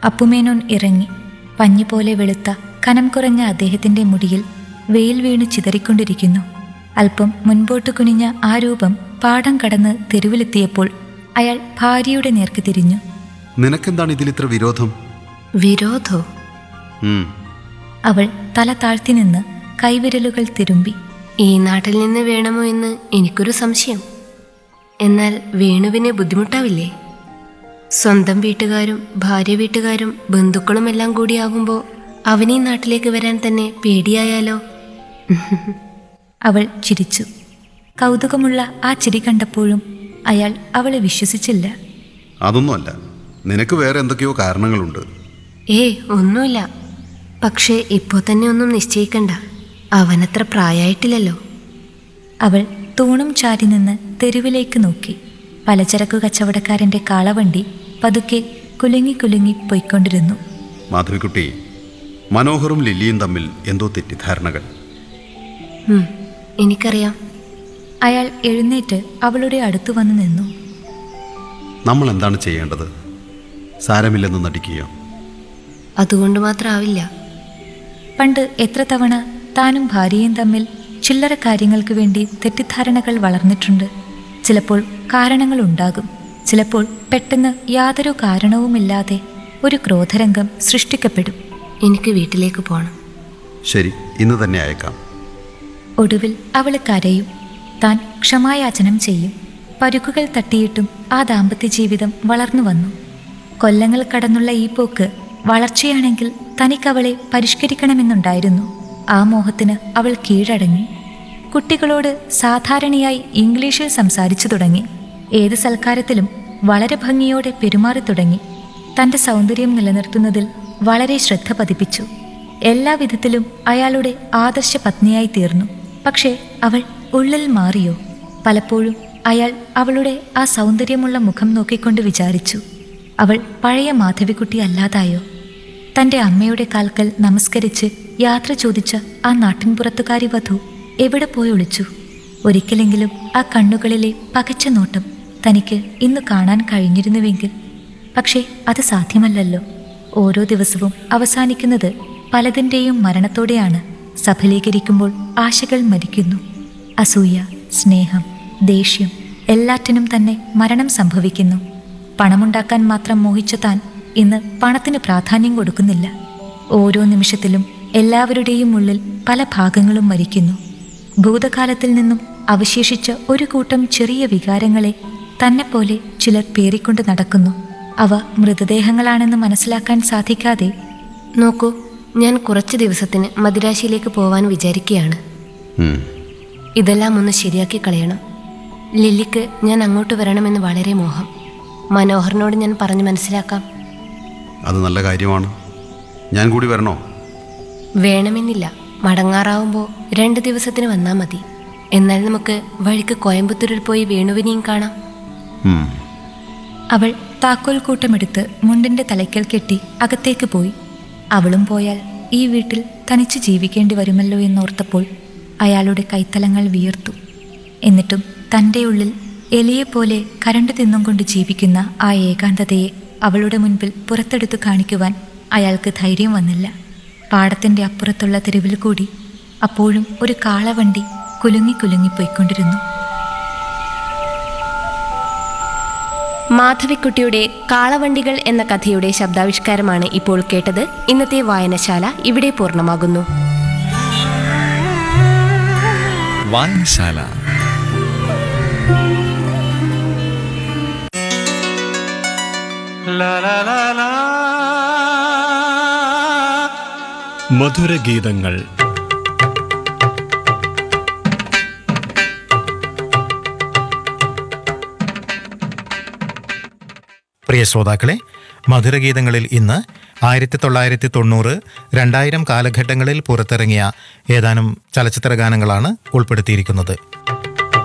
അപ്പുമേനോൻ ഇറങ്ങി പഞ്ഞുപോലെ വെളുത്ത കനം കുറഞ്ഞ അദ്ദേഹത്തിന്റെ മുടിയിൽ വെയിൽ വീണ് ചിതറിക്കൊണ്ടിരിക്കുന്നു അല്പം മുൻപോട്ട് കുനിഞ്ഞ ആ രൂപം പാടം കടന്ന് തെരുവിലെത്തിയപ്പോൾ അയാൾ ഭാര്യയുടെ നേർക്ക് തിരിഞ്ഞു നിനക്കെന്താണ് ഇതിലിത്ര വിരോധം വിരോധോ ഉം, അവൾ തല താഴ്ത്തി നിന്ന് കൈവിരലുകൾ തിരുമ്പി ഈ നാട്ടിൽ നിന്ന് വേണമോ എന്ന് എനിക്കൊരു സംശയം എന്നാൽ വേണുവിന് ബുദ്ധിമുട്ടാവില്ലേ സ്വന്തം വീട്ടുകാരും ഭാര്യ വീട്ടുകാരും ബന്ധുക്കളും എല്ലാം കൂടിയാകുമ്പോൾ അവനീ നാട്ടിലേക്ക് വരാൻ തന്നെ പേടിയായാലോ അവൾ ചിരിച്ചു കൗതുകമുള്ള ആ ചിരി കണ്ടപ്പോഴും അയാൾ അവളെ വിശ്വസിച്ചില്ല അതൊന്നുമല്ല നിനക്ക് വേറെ എന്തൊക്കെയോ കാരണങ്ങളുണ്ട് ഏ ഒന്നുമില്ല പക്ഷേ ഇപ്പോൾ തന്നെ ഒന്നും നിശ്ചയിക്കണ്ട അവനത്ര പ്രായമായിട്ടില്ലല്ലോ അവൾ തൂണും ചാരി നിന്ന് തെരുവിലേക്ക് നോക്കി പലചരക്കു കച്ചവടക്കാരന്റെ കാളവണ്ടി പതുക്കെ കുലുങ്ങി കുലുങ്ങി പൊയ്ക്കൊണ്ടിരുന്നു മാധവിക്കുട്ടി മനോഹറും ലില്ലിയും തമ്മിൽ എന്തോ തെറ്റിദ്ധാരണകൾ ഉം, എനിക്കറിയാം അയാൾ എഴുന്നേറ്റ് അവളുടെ അടുത്തു വന്നു നിന്നു നമ്മൾ എന്താണ് ചെയ്യേണ്ടത് സാരമില്ലെന്ന് നടിക്കുകയോ അതുകൊണ്ട് മാത്രമാവില്ല പണ്ട് എത്ര തവണ താനും ഭാര്യയും തമ്മിൽ ചില്ലറ കാര്യങ്ങൾക്ക് വേണ്ടി തെറ്റിദ്ധാരണകൾ വളർന്നിട്ടുണ്ട് ചിലപ്പോൾ കാരണങ്ങൾ ഉണ്ടാകും ചിലപ്പോൾ പെട്ടെന്ന് യാതൊരു കാരണവുമില്ലാതെ ഒരു ക്രോധരംഗം സൃഷ്ടിക്കപ്പെടും എനിക്ക് വീട്ടിലേക്ക് പോകണം ശരി ഇന്ന് തന്നെ അയക്കാം ഒടുവിൽ അവൾ കരയും താൻ ക്ഷമായാചനം ചെയ്യും പരുക്കുകൾ തട്ടിയിട്ടും ആ ദാമ്പത്യ ജീവിതം വളർന്നു വന്നു കൊല്ലങ്ങൾ കടന്നുള്ള ഈ പോക്ക് വളർച്ചയാണെങ്കിൽ തനിക്കവളെ പരിഷ്കരിക്കണമെന്നുണ്ടായിരുന്നു ആ മോഹത്തിന് അവൾ കീഴടങ്ങി കുട്ടികളോട് സാധാരണയായി ഇംഗ്ലീഷിൽ സംസാരിച്ചു തുടങ്ങി ഏത് സൽക്കാരത്തിലും വളരെ ഭംഗിയോടെ പെരുമാറി തുടങ്ങി തന്റെ സൗന്ദര്യം നിലനിർത്തുന്നതിൽ വളരെ ശ്രദ്ധ പതിപ്പിച്ചു എല്ലാ വിധത്തിലും അയാളുടെ ആദർശ പത്നിയായി തീർന്നു പക്ഷേ അവൾ ഉള്ളിൽ മാറിയോ പലപ്പോഴും അയാൾ അവളുടെ ആ സൗന്ദര്യമുള്ള മുഖം നോക്കിക്കൊണ്ട് വിചാരിച്ചു അവൾ പഴയ മാധവിക്കുട്ടി അല്ലാതായോ തന്റെ അമ്മയുടെ കാൽക്കൽ നമസ്കരിച്ച് യാത്ര ചോദിച്ച ആ നാട്ടിൻപുറത്തുകാരി വധു എവിടെ പോയി ഒളിച്ചു ഒരിക്കലെങ്കിലും ആ കണ്ണുകളിലെ പകച്ച നോട്ടം തനിക്ക് ഇന്ന് കാണാൻ കഴിഞ്ഞിരുന്നുവെങ്കിൽ പക്ഷേ അത് സാധ്യമല്ലല്ലോ ഓരോ ദിവസവും അവസാനിക്കുന്നത് പലതിൻ്റെയും മരണത്തോടെയാണ് സഫലീകരിക്കുമ്പോൾ ആശകൾ മരിക്കുന്നു അസൂയ സ്നേഹം ദേഷ്യം എല്ലാറ്റിനും തന്നെ മരണം സംഭവിക്കുന്നു പണമുണ്ടാക്കാൻ മാത്രം മോഹിച്ച താൻ ഇന്ന് പണത്തിന് പ്രാധാന്യം കൊടുക്കുന്നില്ല ഓരോ നിമിഷത്തിലും എല്ലാവരുടെയും ഉള്ളിൽ പല ഭാഗങ്ങളും മരിക്കുന്നു ഭൂതകാലത്തിൽ നിന്നും അവശേഷിച്ച ഒരു കൂട്ടം ചെറിയ വികാരങ്ങളെ തന്നെപ്പോലെ ചിലർ പേറിക്കൊണ്ട് നടക്കുന്നു അവ മൃതദേഹങ്ങളാണെന്ന് മനസ്സിലാക്കാൻ സാധിക്കാതെ നോക്കൂ ഞാൻ കുറച്ച് ദിവസത്തിന് മദിരാശിയിലേക്ക് പോവാൻ വിചാരിക്കുകയാണ് ഉം, ഇതെല്ലാം ഒന്ന് ശരിയാക്കി കളയണം ലില്ലിക്ക് ഞാൻ അങ്ങോട്ട് വരണമെന്ന് വളരെ മോഹം മനോഹറിനോട് ഞാൻ പറഞ്ഞു മനസ്സിലാക്കാം അത് നല്ല കാര്യമാണ് ഞാൻ കൂടി വരണോ വേണമെന്നില്ല മടങ്ങാറാവുമ്പോൾ രണ്ട് ദിവസത്തിന് വന്നാൽ മതി എന്നാൽ നമുക്ക് വഴിക്ക് കോയമ്പത്തൂരിൽ പോയി വേണുവിനെയും കാണാം ഉം, അവൾ താക്കോൽ കൂട്ടമെടുത്ത് മുണ്ടിന്റെ തലയ്ക്കൽ കെട്ടി അകത്തേക്ക് പോയി അവളും പോയാൽ ഈ വീട്ടിൽ തനിച്ച് ജീവിക്കേണ്ടി വരുമല്ലോ എന്നോർത്തപ്പോൾ അയാളുടെ കൈത്തലങ്ങൾ വിയർത്തു എന്നിട്ടും തൻ്റെ ഉള്ളിൽ എലിയെപ്പോലെ കരണ്ടു തിന്നും കൊണ്ട് ജീവിക്കുന്ന ആ ഏകാന്തതയെ അവളുടെ മുൻപിൽ പുറത്തെടുത്തു കാണിക്കുവാൻ അയാൾക്ക് ധൈര്യം വന്നില്ല പാടത്തിന്റെ അപ്പുറത്തുള്ള തെരുവിൽ കൂടി അപ്പോഴും ഒരു കാളവണ്ടി കുലുങ്ങി കുലുങ്ങിപ്പോയിക്കൊണ്ടിരുന്നു മാധവിക്കുട്ടിയുടെ കാളവണ്ടികൾ എന്ന കഥയുടെ ശബ്ദാവിഷ്കാരമാണ് ഇപ്പോൾ കേട്ടത് ഇന്നത്തെ വായനശാല ഇവിടെ പൂർണ്ണമാകുന്നു വായനശാല മധുരഗീതങ്ങൾ പ്രിയ ശ്രോതാക്കളെ മധുരഗീതങ്ങളിൽ ഇന്ന് ആയിരത്തി തൊള്ളായിരത്തി തൊണ്ണൂറ് രണ്ടായിരം കാലഘട്ടങ്ങളിൽ പുറത്തിറങ്ങിയ ഏതാനും ചലച്ചിത്ര ഗാനങ്ങളാണ് ഉൾപ്പെടുത്തിയിരിക്കുന്നത്